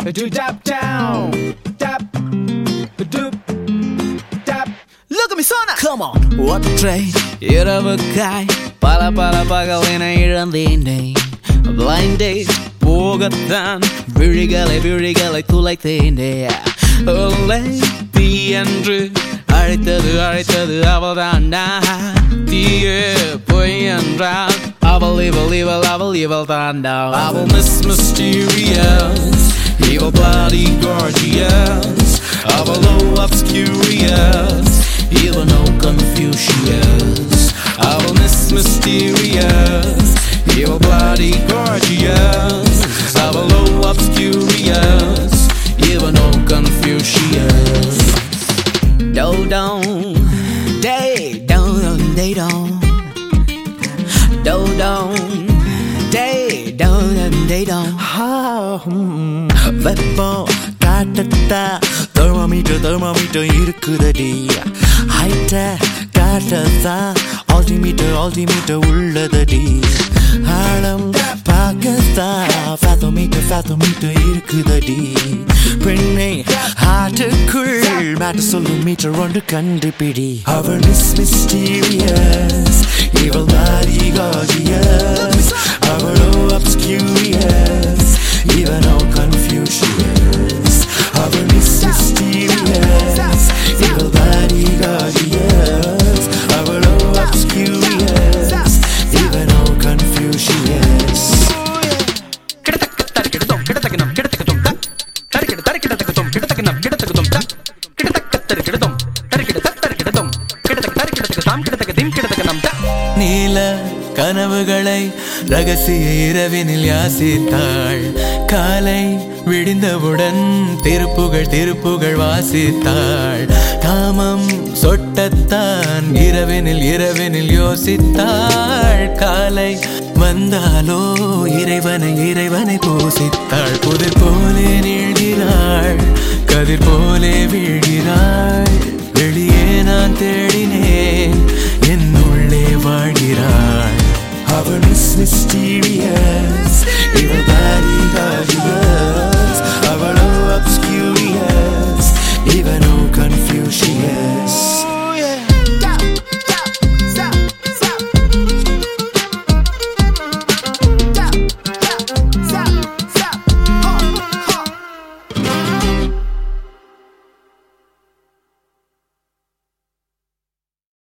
do dap down, dap, doop, dap. Look at me, Sona. Come on ஒற்றை இரவுக்காய் பல பல பகலினை இழந்தேனே Blind days போகத்தான் விழிகளை விழிகளை துளைத்தேனே இல்லை தீ என்று அழைத்தது அழைத்தது அவள்தான்டா தீயே பொய் என்றால் அவள் இவள் இவள் அவள் இவள் தாண்டா அவள் miss mysterious evil bloody gorgeous அவளோ obscurious even no Confucius அவள் miss mysterious evil bloody gorgeous அவளோ obscurious even no Confucius do don't day don't they don't do don't day don't they don't வெப்பம் காட்டத்தா தெர்மோமீட்டர் தெர்மோமீட்டர் இருக்குதடி ஹைட்ட காட்டத்தா altimeter altimeter உள்ளதடி ஆழம் பார்க்கத்தா ஃபேத்தோமீட்டர் ஃபேத்தோமீட்டர் இருக்குதடி பெண்ணை ஹார்ட்டுக்குள் மேட்ட சொல்லும் மீட்டர் ஒன்று கண்டுபிடி அவள் மிஸ் மிஸ்டீரியஸ் இவள் தாரி காஜியஸ் அவளோ obscurious even no Confucius அவள் மிஸ் மிஸ்டீரியஸ் இவள் தாரி காஜியஸ் அவளோ obscurious even no Confucius நீல கனவுகளை ரகசிய இரவினில் யாசித்தாள் காலை விடிந்தவுடன் திருப்புகள் திருப்புகள் வாசித்தாள் காமம் சொட்டத்தான் இரவினில் இரவினில் யோசித்தாள் காலை வந்தாலோ இறைவனை இறைவனை பூசித்தாள் புதிர் போலே நீழ்கிறாள் கதிர் போலே வீழ்கிறாள் வெளியே நான் தேடினேன் என் உள்ளே வாழ்கிறாள் அவள் மிஸ் மிஸ்டி